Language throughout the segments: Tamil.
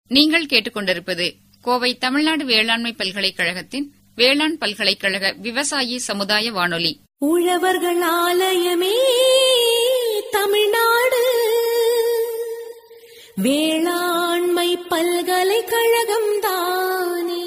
நீங்கள் கேட்டுக்கொண்டிருப்பது கோவை தமிழ்நாடு வேளாண்மை பல்கலைக்கழகத்தின் வேளாண் பல்கலைக்கழக விவசாயி சமுதாய வானொலி உழவர்கள் ஆலயமே தமிழ்நாடு வேளாண்மை பல்கலைக்கழகம் தானே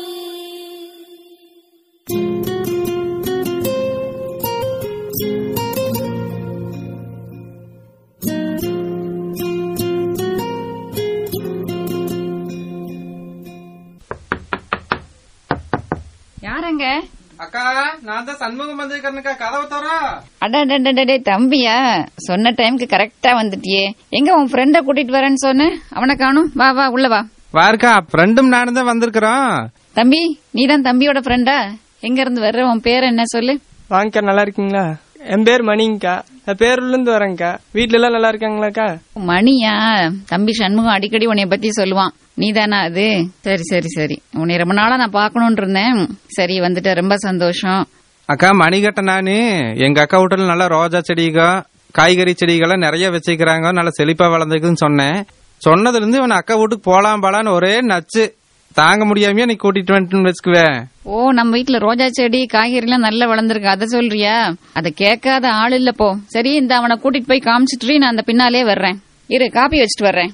யாரங்க அக்கா நான் தான் சண்முகம் வந்திருக்கேனுக்கா கதவை தர அடடடடே தம்பியா சொன்ன டைம்க்கு கரெக்டா வந்துட்டியே எங்க உன் ஃப்ரெண்ட கூட்டிட்டு வரேன்னு சொன்ன அவனை காணும் வா வா உள்ள வா வாருக்கா ஃப்ரெண்டும் நானும் தான் வந்திருக்கிறோம் தம்பி நீதான் தம்பியோட ஃப்ரெண்டா எங்க இருந்து வர்ற உன் பேர் என்ன சொல்லு வாங்கக்கா நல்லா இருக்கீங்களா என் பேர் மணிங்கக்கா நான் பேரூர்ல இருந்து வரேன்க்கா வீட்ல எல்லாம் நல்லா இருக்காங்களாக்கா மணியா தம்பி சண்முகம் அடிக்கடி உன்னைய பத்தி சொல்லுவான் நீதானா அது சரி சரி சரி உன்னை ரொம்ப நாளா நான் பாக்கணும்னு இருந்தேன் சரி வந்துட்ட ரொம்ப சந்தோஷம் அக்கா மணிகட்ட நானு எங்க அக்கா வீட்டுல நல்லா ரோஜா செடிக காய்கறி செடிகள்லாம் நிறைய வச்சிருக்கிறாங்க நல்லா செழிப்பா வளர்ந்துருக்குன்னு சொன்னேன் சொன்னதுல இருந்து இவன் அக்கா வீட்டுக்கு போலாம் போலான்னு ஒரே நச்சு தாங்க முடியாமயே நீ கூட்டிட்டு வந்துட்டுன்னு வச்சுக்குவேன் ஓ நம்ம வீட்ல ரோஜா செடி காய்கறி எல்லாம் நல்லா வளர்ந்துருக்கு அத சொல்றியா அத கேட்காத ஆள் இல்ல போ சரி இந்த அவனை கூட்டிட்டு போய் காமிச்சிட்டு நான் அந்த பின்னாலே வர்றேன் இரு காப்பி வச்சுட்டு வர்றேன்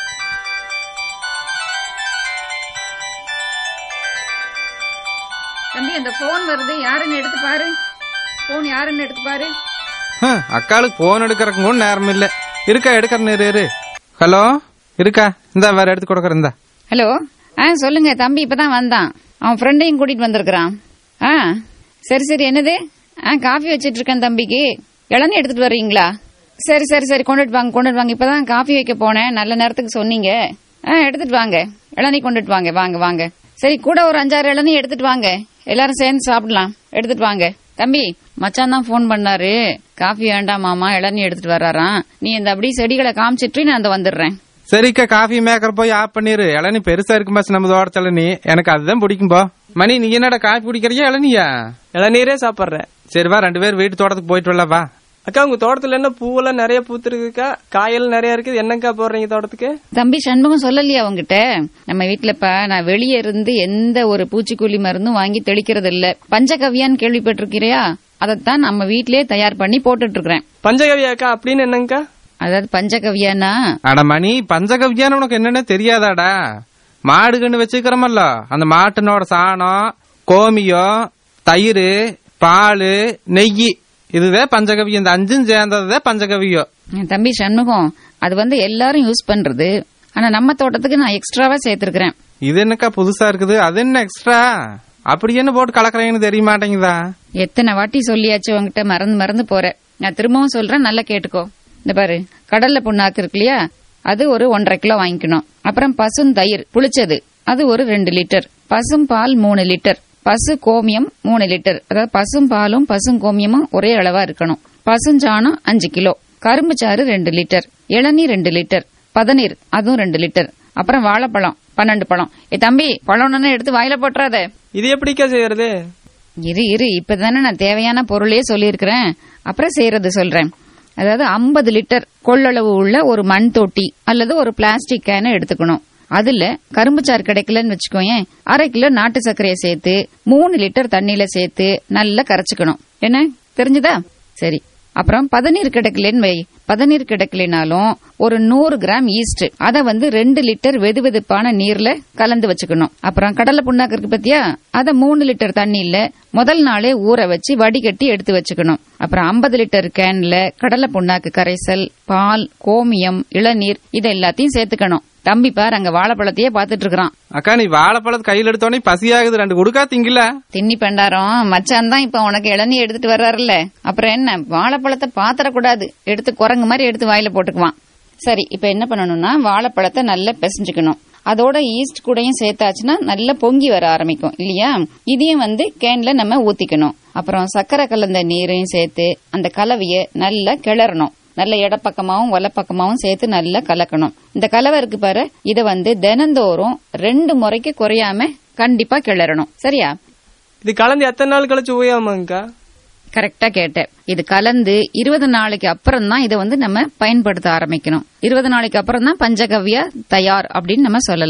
தம்பி அந்த போன் வருது யாருன்னு எடுத்து பாரு போன் யாருன்னு எடுத்து பாரு ஹம், அக்காளுக்கு போன் எடுக்கிறதுக்கு கூட நேரம் இல்ல இருக்கா எடுக்கிற நேரு இரு ஹலோ இருக்கா இந்தா வேற எடுத்து கொடுக்கறேன் இந்தா ஹலோ ஆ சொல்லுங்க தம்பி இப்பதான் வந்தான் அவன் ஃப்ரெண்டையும் கூட்டிட்டு வந்திருக்கிறான் ஆ சரி சரி என்னது ஆ காஃபி வச்சிட்டு இருக்கேன் தம்பிக்கு இளநீ எடுத்துட்டு வர்றீங்களா சரி சரி சரி கொண்டுட்டு வாங்க கொண்டுட்டு வாங்க இப்பதான் காஃபி வைக்க போனேன் நல்ல நேரத்துக்கு சொன்னீங்க ஆ எடுத்துட்டு வாங்க இளநீ கொண்டுட்டு வாங்க வாங்க வாங்க சரி கூட ஒரு அஞ்சாறு இளநீ எடுத்துட்டு வாங்க எல்லாரும் சேர்ந்து சாப்பிடலாம் எடுத்துட்டு வாங்க தம்பி மச்சான் தான் ஃபோன் பண்ணாரு காஃபி வேண்டாம் மாமா இளநீ எடுத்துட்டு வர்றாராம் நீ இந்த அப்படியே செடிகளை காமிச்சிட்டு நான் அந்த வந்துடுறேன் சரிக்கா காஃபி மேக்கர் போய் ஆஃப் பண்ணிரு இளநீ பெருசா இருக்கு பாஸ் நம்ம தோட்டத்துல நீ எனக்கு அதுதான் பிடிக்கும் போ மணி நீ என்னடா காஃபி குடிக்கிறியா இளநியா இளநீரே சாப்பிட்றேன் சரி வா ரெண்டு பேரும் வீட்டு தோட்டத்துக்கு போயிட்டு வரலாம் வா அக்கா உங்க தோட்டத்துல என்ன பூவெல்லாம் நிறைய பூத்துருக்குக்கா காயெல்லாம் நிறைய இருக்குது என்னக்கா போடுறீங்க தோட்டத்துக்கு தம்பி சண்முகம் சொல்லலையா அவங்கிட்ட நம்ம வீட்டுலப்ப நான் வெளியே இருந்து எந்த ஒரு பூச்சிக்கொல்லி மருந்தும் வாங்கி தெளிக்கிறது இல்ல பஞ்சகவ்யான்னு கேள்விப்பட்டிருக்கிறியா அதைத்தான் நம்ம வீட்லயே தயார் பண்ணி போட்டுட்டு இருக்கிறேன் பஞ்சகவியாக்கா அப்படின்னு என்னங்கக்கா அதாவது பஞ்சகவ்யானா அட மணி பஞ்சகவ்யான்னு உனக்கு என்னன்னு தெரியாதாடா மாடு கண்ணு வச்சுக்கிறோமல்ல அந்த மாட்டினோட சாணம் கோமியம் தயிர் பால் நெய் இதுதான் பஞ்சகவியம் இந்த அஞ்சும் சேர்ந்ததுதான் பஞ்சகவியம் என் தம்பி சண்முகம் அது வந்து எல்லாரும் யூஸ் பண்றது ஆனா நம்ம தோட்டத்துக்கு நான் எக்ஸ்ட்ராவா சேர்த்திருக்கிறேன் இது என்னக்கா புதுசா இருக்குது அது என்ன எக்ஸ்ட்ரா அப்படி என்ன போட்டு கலக்குறீங்கன்னு தெரிய மாட்டேங்குதா எத்தனை வாட்டி சொல்லியாச்சு உங்ககிட்ட மறந்து மறந்து போறேன் நான் திரும்பவும் சொல்றேன் நல்லா கேட்டுக்கோ இந்த பாரு கடல்ல புண்ணாக்கு இருக்கு இல்லையா அது ஒரு ஒன்றரை கிலோ வாங்கிக்கணும் அப்புறம் பசும் தயிர் புளிச்சது அது ஒரு ரெண்டு லிட்டர் பசும் பால் மூணு லிட்டர் பசு கோமியம் மூணு லிட்டர் அதாவது பசும் பாலும் பசும் கோமியமும் ஒரே அளவா இருக்கணும் பசுஞ்சாணம் அஞ்சு கிலோ கரும்பு சாறு ரெண்டு லிட்டர் இளநீர் ரெண்டு லிட்டர் பதநீர் அதுவும் ரெண்டு லிட்டர் அப்புறம் வாழைப்பழம் பன்னெண்டு பழம் ஏ தம்பி பழம்னு எடுத்து வாயில போட்டுறாத இது எப்படிக்கா செய்யறது இரு இரு இப்பதானே நான் தேவையான பொருளே சொல்லியிருக்கிறேன் அப்புறம் செய்யறது சொல்றேன் அதாவது 50 லிட்டர் கொள்ளளவு உள்ள ஒரு மண் தொட்டி அல்லது ஒரு பிளாஸ்டிக் கேனை எடுத்துக்கணும் அதுல கரும்புச்சாறு கிடைக்கலன்னு வச்சுக்கோயேன் அரை கிலோ நாட்டு சர்க்கரையை சேர்த்து மூணு லிட்டர் தண்ணியில சேர்த்து நல்லா கரைச்சுக்கணும் என்ன தெரிஞ்சுதா சரி அப்புறம் பதநீர் கிடைக்கலன்னு வை பதநீர் கிடைக்கலனாலும் ஒரு நூறு கிராம் ஈஸ்ட் அத வந்து ரெண்டு லிட்டர் வெது வெதுப்பான நீர்ல கலந்து வச்சுக்கணும் அப்புறம் கடலை புண்ணாக்கு இருக்கு பத்தியா அத மூணு லிட்டர் தண்ணியில முதல் நாளே ஊற வச்சு வடிகட்டி எடுத்து வச்சுக்கணும் அப்புறம் 50 லிட்டர் கேன்ல கடலை புண்ணாக்கு கரைசல் பால் கோமியம் இளநீர் இத எல்லாத்தையும் சேர்த்துக்கணும் தம்பி பார் அங்க வாழைப்பழத்தையே பாத்துட்டு இருக்கிறான் அக்கா நீ வாழைப்பழத்தை கையில் எடுத்தோடனே பசியாகுது ரெண்டு கொடுக்கா திங்கல தின்னி பண்டாரம் மச்சான் தான் இப்ப உனக்கு இளநீ எடுத்துட்டு வர்றாருல்ல அப்புறம் என்ன வாழைப்பழத்தை பாத்திரக்கூடாது எடுத்து குரங்கு மாதிரி எடுத்து வாயில போட்டுக்குவான் சரி இப்ப என்ன பண்ணணும்னா வாழைப்பழத்தை நல்லா பிசைஞ்சுக்கணும் அதோட ஈஸ்ட் கூடயும் சேர்த்தாச்சுன்னா நல்லா பொங்கி வர ஆரம்பிக்கும் இல்லையா இதையும் வந்து கேன்ல நம்ம ஊத்திக்கணும் அப்புறம் சர்க்கரை கலந்த நீரையும் சேர்த்து அந்த கலவைய நல்லா கிளறணும் நல்ல இடப்பக்கமாவும் வலப்பக்கமாவும் சேர்த்து நல்லா கலக்கணும் இந்த கலவை இருக்கு பாரு இத வந்து தினந்தோறும் ரெண்டு முறைக்கு குறையாம கண்டிப்பா கிளறணும் சரியா இது கலந்து எத்தனை நாள் கழிச்சு உபயோகமாங்கக்கா கரெக்டா கேட்டேன் இது கலந்து இருபது நாளைக்கு அப்புறம் தான் இதை வந்து நம்ம பயன்படுத்த ஆரம்பிக்கணும் இருபது நாளைக்கு அப்புறம் தான் பஞ்சகவ்யா தயார் அப்படின்னு நம்ம சொல்லலாம்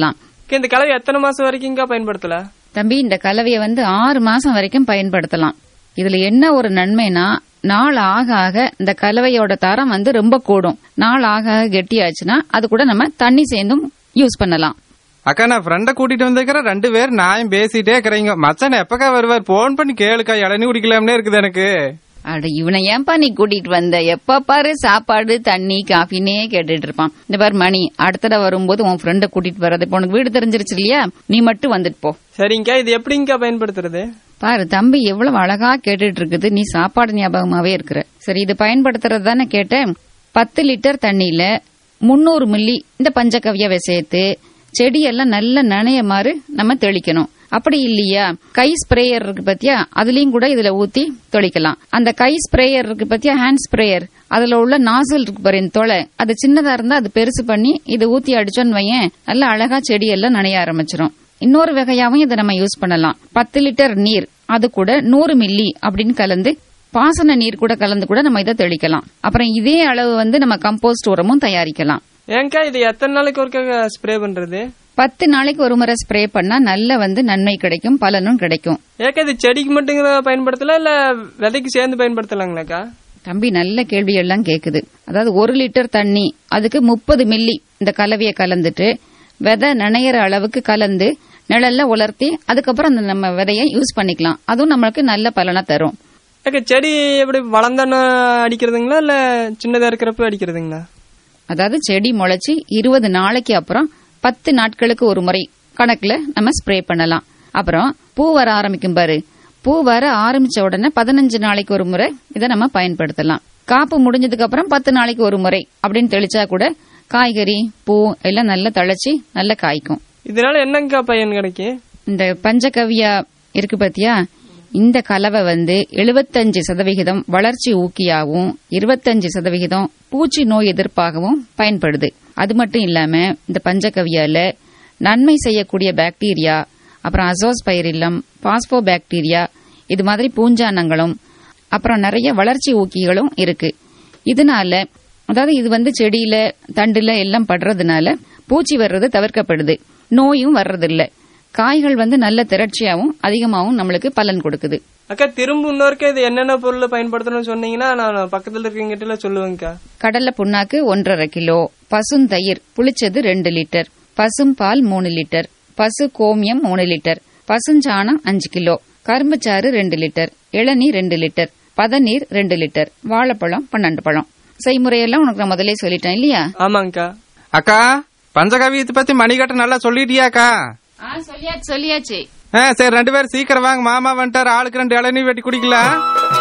அக்கா, இந்த கலவை எத்தனை மாசம் வரைக்கும்க்கா பயன்படுத்தலாம் தம்பி இந்த கலவையை வந்து ஆறு மாசம் வரைக்கும் பயன்படுத்தலாம் இதுல என்ன ஒரு நன்மைனா நாள் ஆக ஆக இந்த கலவையோட தரம் வந்து ரொம்ப கூடும் நாள் ஆக ஆக கெட்டியாச்சுன்னா அது கூட நம்ம தண்ணி சேர்ந்தும் யூஸ் பண்ணலாம் அக்கா நான் ஃப்ரெண்ட கூட்டிட்டு வந்திருக்கிறேன் ரெண்டு பேர் நாயும் பேசிட்டே இருக்கிறீங்க மச்சான் எப்பக்கா வருவார் போன் பண்ணி கேளுக்கா இளநீ குடிக்கலாம்னே இருக்குது எனக்கு அட இவனை ஏன்பா நீ கூட்டிட்டு வந்த எப்ப பாரு சாப்பாடு தண்ணி காஃபினே கேட்டுட்டு இருப்பான் இந்த பாரு மணி அடுத்த தடவை வரும்போது உன் ஃப்ரெண்ட கூட்டிட்டு வர்றது இப்போ உனக்கு வீடு தெரிஞ்சிருச்சு இல்லையா நீ மட்டும் வந்துட்டு போ சரிங்கக்கா இது எப்படிங்கக்கா பயன்படுத்துறது பாரு தம்பி எவ்வளவு அழகா கேட்டுட்டு இருக்குது நீ சாப்பாடு ஞாபகமாவே இருக்கிற சரி இது பயன்படுத்துறது தானே கேட்டேன் பத்து லிட்டர் தண்ணியில முன்னூறு மில்லி இந்த பஞ்சகவ்யாவை சேர்த்து செடியெல்லாம் நல்ல நனையமாறு நம்ம தெளிக்கணும் அப்படி இல்லையா கை ஸ்ப்ரேயர் இருக்கு பத்தியா அதுலயும் கூட இதுல ஊத்தி தெளிக்கலாம் அந்த கை ஸ்ப்ரேயர் இருக்கு பத்தியா ஹேண்ட் ஸ்ப்ரேயர் அதுல உள்ள நாசல் இருக்கு பாரு இந்த தொலை அது சின்னதா இருந்தா அது பெருசு பண்ணி இதை ஊத்தி அடிச்சோன்னு வையேன் நல்ல அழகா செடியெல்லாம் நனைய ஆரம்பிச்சிரும் இன்னொரு வகையாவும் இதை நம்ம யூஸ் பண்ணலாம் பத்து லிட்டர் நீர் அது கூட நூறு மில்லி அப்படின்னு கலந்து பாசன நீர் கூட கலந்து கூட நம்ம இதை தெளிக்கலாம் அப்புறம் இதே அளவு வந்து நம்ம கம்போஸ்ட் உரமும் தயாரிக்கலாம் ஏங்கா இது எத்தனை நாளைக்கு ஒருக்கா ஸ்ப்ரே பண்றது பத்து நாளைக்கு ஒரு முறை ஸ்ப்ரே பண்ணா நல்ல வந்து நன்மை கிடைக்கும் பலனும் கிடைக்கும் ஏக்கா இது செடிக்கு மட்டும் பயன்படுத்தலாம் இல்ல விதைக்கு சேர்ந்து பயன்படுத்தலாங்களாக்கா தம்பி நல்ல கேள்வி எல்லாம் கேக்குது அதாவது ஒரு லிட்டர் தண்ணி அதுக்கு முப்பது மில்லி இந்த கலவையை கலந்துட்டு விதை நனையிற அளவுக்கு கலந்து நிழல்ல உலர்த்தி அதுக்கப்புறம் அந்த நம்ம விதையை யூஸ் பண்ணிக்கலாம் அதுவும் நம்மளுக்கு நல்ல பலனை தரும் ஏக்கா செடி எப்படி வளர்ந்தானே அடிக்கிறதுங்களா இல்ல சின்னதா இருக்கிறப்ப அடிக்கிறதுங்களா அதாவது செடி முளைச்சு இருபது நாளைக்கு அப்புறம் பத்து நாட்களுக்கு ஒரு முறை கணக்குல நம்ம ஸ்ப்ரே பண்ணலாம் அப்புறம் பூ வர ஆரம்பிக்கும் பாரு பூ வர ஆரம்பிச்ச உடனே பதினஞ்சு நாளைக்கு ஒரு முறை இதை நம்ம பயன்படுத்தலாம் காப்பு முடிஞ்சதுக்கு அப்புறம் பத்து நாளைக்கு ஒரு முறை அப்படின்னு தெளிச்சா கூட காய்கறி பூ எல்லாம் நல்லா தழைச்சி நல்லா காய்க்கும் இதனால என்னங்கக்கா பயன் கிடைக்கும் இந்த பஞ்சகவ்யா இருக்கு பாத்தியா இந்த கலவை வந்து 75% சதவிகிதம் வளர்ச்சி ஊக்கியாகவும் 25% சதவிகிதம் பூச்சி நோய் எதிர்ப்பாகவும் பயன்படுது அது மட்டும் இல்லாம இந்த பஞ்சகவ்யால நன்மை செய்யக்கூடிய பாக்டீரியா அப்புறம் அசோஸ்பைரில்லம் பாஸ்போ பாக்டீரியா இது மாதிரி பூஞ்சானங்களும் அப்புறம் நிறைய வளர்ச்சி ஊக்கிகளும் இருக்கு இதனால அதாவது இது வந்து செடியில தண்டுல எல்லாம் படுறதுனால பூச்சி வர்றது தவிர்க்கப்படுது நோயும் வர்றதில்ல காய்கள் வந்து நல்ல திரட்சியாவும் அதிகமாவும் நம்மளுக்கு பலன் கொடுக்குது அக்கா திரும்ப இன்னொருக்கா இது என்னென்ன பொருளை பயன்படுத்தணும்னு சொன்னீங்கன்னா நான் பக்கத்துல இருக்கவங்கிட்ட சொல்லுவேங்கக்கா கடலை புண்ணாக்கு ஒன்றரை கிலோ பசுந்தயிர் புளிச்சது ரெண்டு லிட்டர் பசும் பால் மூணு லிட்டர் பசு கோமியம் மூணு லிட்டர் பசுஞ்சாணம் அஞ்சு கிலோ கரும்புச்சாறு ரெண்டு லிட்டர் இளநீ ரெண்டு லிட்டர் பதநீர் ரெண்டு லிட்டர் வாழைப்பழம் பன்னெண்டு பழம் செய்முறையெல்லாம் உனக்கு நான் முதல்ல சொல்லிட்டேன் இல்லையா ஆமாங்கக்கா அக்கா பஞ்சகவியத்தை பத்தி மணிகட்ட நல்லா சொல்லிட்டியாக்கா சொல்லியாச்சு சொல்லியாச்சு ஆ சரி ரெண்டு பேரும் சீக்கிரம் வாங்க மாமா வந்துட்டாரு ஆளுக்கு ரெண்டு இளநீ வெட்டி குடிக்கலாம்